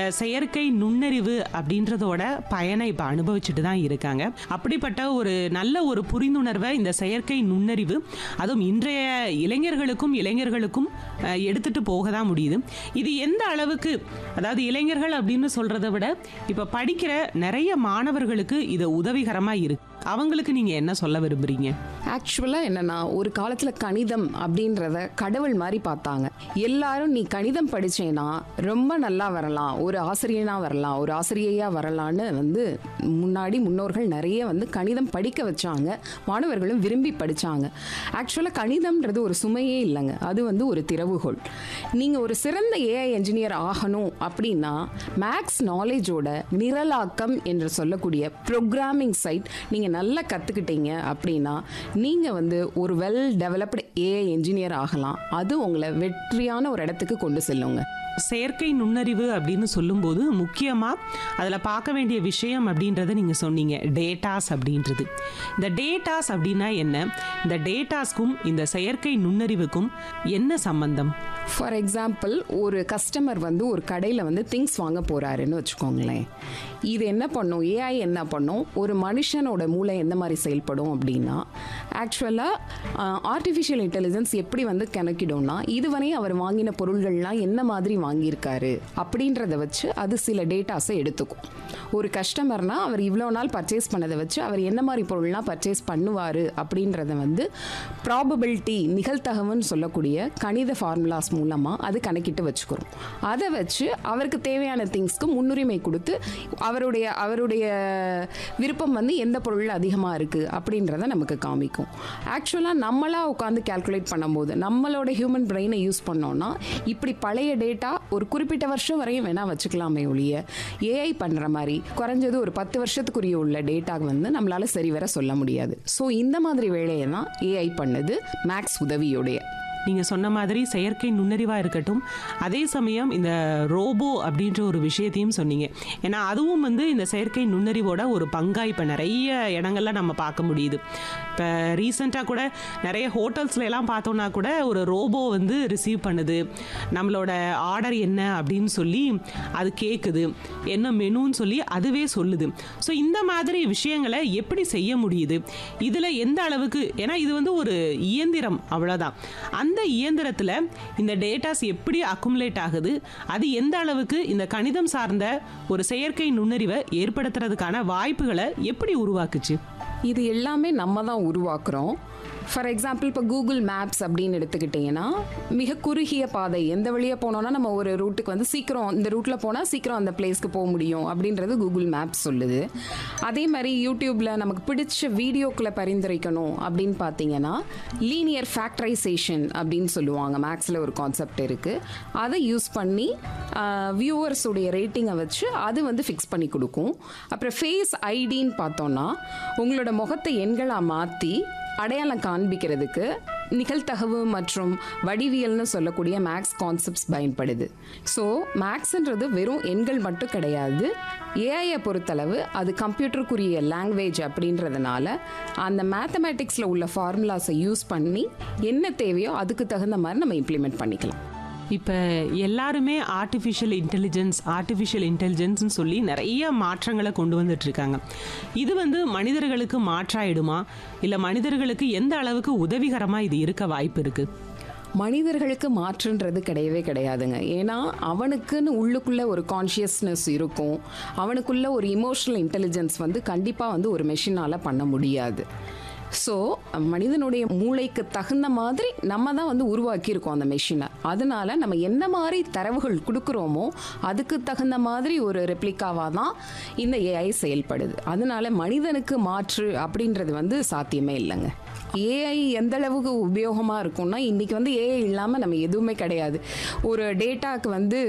செயற்கை நுண்ணறிவு அப்படின்றதோட பயனை இப்போ அனுபவிச்சுட்டு தான் இருக்காங்க அப்படிப்பட்ட ஒரு நல்ல ஒரு புரிந்துணர்வை இந்த செயற்கை நுண்ணறிவு அதுவும் இன்றைய இளைஞர்களுக்கும் இளைஞர்களுக்கும் அஹ், எடுத்துட்டு போக தான் முடியுது இது எந்த அளவுக்கு அதாவது இளைஞர்கள் அப்படின்னு சொல்றதை விட இப்போ படிக்கிற நிறைய மாணவர்களுக்கு இது உதவிகரமாக இருக்கு அவங்களுக்கு நீங்க என்ன சொல்ல விரும்புறீங்க ஆக்சுவலாக என்னன்னா ஒரு காலத்தில் கணிதம் அப்படின்றத கடவுள் மாதிரி பார்த்தாங்க எல்லாரும் நீ கணிதம் படிச்சேன்னா ரொம்ப நல்லா வரலாம் ஒரு ஆசிரியனா வரலாம் ஒரு ஆசிரியையா வரலான்னு வந்து முன்னாடி முன்னோர்கள் நிறைய வந்து கணிதம் படிக்க வச்சாங்க மாணவர்களும் விரும்பி படிச்சாங்க ஆக்சுவலாக கணிதம்ன்றது ஒரு சுமையே இல்லைங்க அது வந்து ஒரு திறவுகோல் நீங்கள் ஒரு சிறந்த ஏஐ என்ஜினியர் ஆகணும் அப்படின்னா மேக்ஸ் நாலேஜோட நிரலாக்கம் என்று சொல்லக்கூடிய ப்ரோக்ராமிங் சைட் நீங்கள் நல்லா கற்றுக்கிட்டீங்க அப்படின்னா நீங்கள் வந்து ஒரு வெல் டெவலப்டு ஏஐ என்ஜினியர் ஆகலாம் அது உங்களை வெற்றியான ஒரு இடத்துக்கு கொண்டு செல்லுங்க செயற்கை நுண்ணறிவு அப்படின்னு சொல்லும்போது முக்கியமாக அதில் பார்க்க வேண்டிய விஷயம் அப்படின்றத நீங்கள் சொன்னீங்க டேட்டாஸ் அப்படின்றது இந்த டேட்டாஸ் அப்படின்னா என்ன இந்த டேட்டாஸ்க்கும் இந்த செயற்கை நுண்ணறிவுக்கும் என்ன சம்பந்தம் ஃபார் எக்ஸாம்பிள் ஒரு கஸ்டமர் வந்து ஒரு கடையில் வந்து திங்ஸ் வாங்க போகிறாருன்னு வச்சுக்கோங்களேன் இது என்ன பண்ணும் ஏஐ என்ன பண்ணும் ஒரு மனுஷனோட மூளை எந்த மாதிரி செயல்படும் அப்படின்னா ஆக்சுவலாக ஆர்டிஃபிஷியல் இன்டெலிஜென்ஸ் எப்படி வந்து கணக்கிடும்னா இதுவரை அவர் வாங்கின பொருள்கள்லாம் என்ன மாதிரி வாங்கியிருக்காரு அப்படின்றத வச்சு அது சில டேட்டாஸை எடுத்துக்கும் ஒரு கஸ்டமர்னா அவர் இவ்வளோ நாள் பர்ச்சேஸ் பண்ணதை வச்சு அவர் என்ன மாதிரி பொருள்லாம் பர்ச்சேஸ் பண்ணுவார் அப்படின்றத வந்து ப்ராபபிலிட்டி நிகழ்தகவுன்னு சொல்லக்கூடிய கணித ஃபார்முலாஸ் மூலமாக அது கணக்கிட்டு வச்சுக்கிறோம் அதை வச்சு அவருக்கு தேவையான திங்ஸ்க்கு முன்னுரிமை கொடுத்து அவருடைய அவருடைய விருப்பம் வந்து எந்த பொருள் அதிகமாக இருக்குது அப்படின்றத நமக்கு காமிக்கும் ஆக்சுவலாக நம்மளா உட்காந்து கால்குலேட் பண்ணும்போது நம்மளோட ஹியூமன் பிரெயினை யூஸ் பண்ணோம்னா இப்படி பழைய டேட்டா ஒரு குறிப்பிட்ட வருஷம் வரையும் வேணால் வச்சுக்கலாமே ஒழிய ஏஐ பண்ணுற மாதிரி குறைஞ்சது ஒரு பத்து வருஷத்துக்குரிய உள்ள டேட்டா வந்து நம்மளால சரிவர சொல்ல முடியாது ஸோ இந்த மாதிரி வேலையை தான் ஏஐ பண்ணுது மேக்ஸ் உதவியோடைய நீங்கள் சொன்ன மாதிரி செயற்கை நுண்ணறிவாக இருக்கட்டும் அதே சமயம் இந்த ரோபோ அப்படின்ற ஒரு விஷயத்தையும் சொன்னீங்க ஏன்னா அதுவும் வந்து இந்த செயற்கை நுண்ணறிவோட ஒரு பங்காக இப்போ நிறைய இடங்கள்ல நம்ம பார்க்க முடியுது இப்போ ரீசெண்டாக கூட நிறைய ஹோட்டல்ஸ்ல எல்லாம் பார்த்தோம்னா கூட ஒரு ரோபோ வந்து ரிசீவ் பண்ணுது நம்மளோட ஆர்டர் என்ன அப்படின்னு சொல்லி அது கேட்குது என்ன மெனுன்னு சொல்லி அதுவே சொல்லுது ஸோ இந்த மாதிரி விஷயங்களை எப்படி செய்ய முடியுது இதில் எந்த அளவுக்கு ஏன்னா இது வந்து ஒரு இயந்திரம் அவ்வளோதான் அந்த இயந்திரத்தில் இந்த டேட்டாஸ் எப்படி அக்குமுலேட் ஆகுது அது எந்த அளவுக்கு இந்த கணிதம் சார்ந்த ஒரு செயற்கை நுண்ணறிவை ஏற்படுத்துறதுக்கான வாய்ப்புகளை எப்படி உருவாக்குச்சு இது எல்லாமே நம்ம தான் உருவாக்குறோம் ஃபார் எக்ஸாம்பிள் இப்போ கூகுள் மேப்ஸ் அப்படின்னு எடுத்துக்கிட்டிங்கன்னா மிக குறுகிய பாதை எந்த வழியாக போனோம்னா நம்ம ஒரு ரூட்டுக்கு வந்து சீக்கிரம் இந்த ரூட்டில் போனால் சீக்கிரம் அந்த பிளேஸ்க்கு போக முடியும் அப்படின்றது கூகுள் மேப்ஸ் சொல்லுது அதே மாதிரி யூடியூப்பில் நமக்கு பிடிச்ச வீடியோக்களை பரிந்துரைக்கணும் அப்படின்னு பார்த்தீங்கன்னா லீனியர் ஃபேக்டரைசேஷன் அப்படின்னு சொல்லுவாங்க மேக்ஸில் ஒரு கான்செப்ட் இருக்குது அதை யூஸ் பண்ணி வியூவர்ஸுடைய ரேட்டிங்கை வச்சு அது வந்து ஃபிக்ஸ் பண்ணி கொடுக்கும் அப்புறம் ஃபேஸ் ஐடின்னு பார்த்தோன்னா உங்களோட முகத்தை எண்களாக மாற்றி அடையாளம் காண்பிக்கிறதுக்கு நிகழ்தகவு மற்றும் வடிவியல்னு சொல்லக்கூடிய மேக்ஸ் கான்செப்ட்ஸ் பயன்படுது ஸோ மேக்ஸ்ன்றது வெறும் எண்கள் மட்டும் கிடையாது ஏஐயை பொறுத்தளவு அது கம்ப்யூட்டருக்குரிய லாங்குவேஜ் அப்படின்றதுனால அந்த மேத்தமேட்டிக்ஸில் உள்ள ஃபார்முலாஸை யூஸ் பண்ணி என்ன தேவையோ அதுக்கு தகுந்த மாதிரி நம்ம இம்ப்ளிமெண்ட் பண்ணிக்கலாம் இப்போ எல்லாருமே ஆர்டிஃபிஷியல் இன்டெலிஜென்ஸ் ஆர்டிஃபிஷியல் இன்டெலிஜென்ஸ்னு சொல்லி நிறைய மாற்றங்களை கொண்டு வந்துட்டு இருக்காங்க இது வந்து மனிதர்களுக்கு மாற்றாயிடுமா இல்லை மனிதர்களுக்கு எந்த அளவுக்கு உதவிகரமாக இது இருக்க வாய்ப்பு இருக்குது மனிதர்களுக்கு மாற்றுன்றது கிடையவே கிடையாதுங்க ஏன்னா அவனுக்குன்னு உள்ளுக்குள்ள ஒரு கான்ஷியஸ்னஸ் இருக்கும் அவனுக்குள்ள ஒரு இமோஷனல் இன்டெலிஜென்ஸ் வந்து கண்டிப்பாக வந்து ஒரு மெஷினால் பண்ண முடியாது ஸோ மனிதனுடைய மூளைக்கு தகுந்த மாதிரி நம்ம தான் வந்து உருவாக்கியிருக்கோம் அந்த மெஷினை அதனால நம்ம என்ன மாதிரி தரவுகள் கொடுக்குறோமோ அதுக்கு தகுந்த மாதிரி ஒரு ரெப்ளிகாவாக தான் இந்த ஏஐ செயல்படுது அதனால மனிதனுக்கு மாற்று அப்படின்றது வந்து சாத்தியமே இல்லைங்க ஏஐ எந்த அளவுக்கு உபயோகமாக இருக்கும்னா இன்றைக்கி வந்து ஏஐ இல்லாமல் நம்ம எதுவுமே கிடையாது ஒரு டேட்டாக்கு வந்து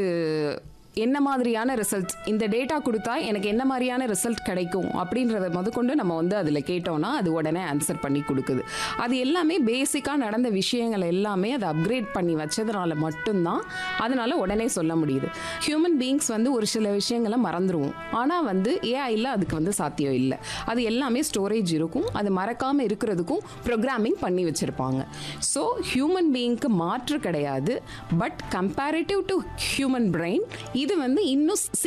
என்ன மாதிரியான ரிசல்ட்ஸ் இந்த டேட்டா கொடுத்தா எனக்கு என்ன மாதிரியான ரிசல்ட் கிடைக்கும் அப்படின்றத முதற்கொண்டு நம்ம வந்து அதில் கேட்டோம்னா அது உடனே ஆன்சர் பண்ணி கொடுக்குது அது எல்லாமே பேசிக்காக நடந்த விஷயங்கள் எல்லாமே அதை அப்கிரேட் பண்ணி வச்சதுனால மட்டும்தான் அதனால உடனே சொல்ல முடியுது ஹியூமன் பீயிங்ஸ் வந்து ஒரு சில விஷயங்களை மறந்துடுவோம் ஆனால் வந்து ஏஐயில் அதுக்கு வந்து சாத்தியம் இல்லை அது எல்லாமே ஸ்டோரேஜ் இருக்கும் அது மறக்காமல் இருக்கிறதுக்கும் ப்ரோக்ராமிங் பண்ணி வச்சுருப்பாங்க ஸோ ஹியூமன் பீயிங்க்கு மாற்று கிடையாது but comparative to human brain இது வந்து இன்னும்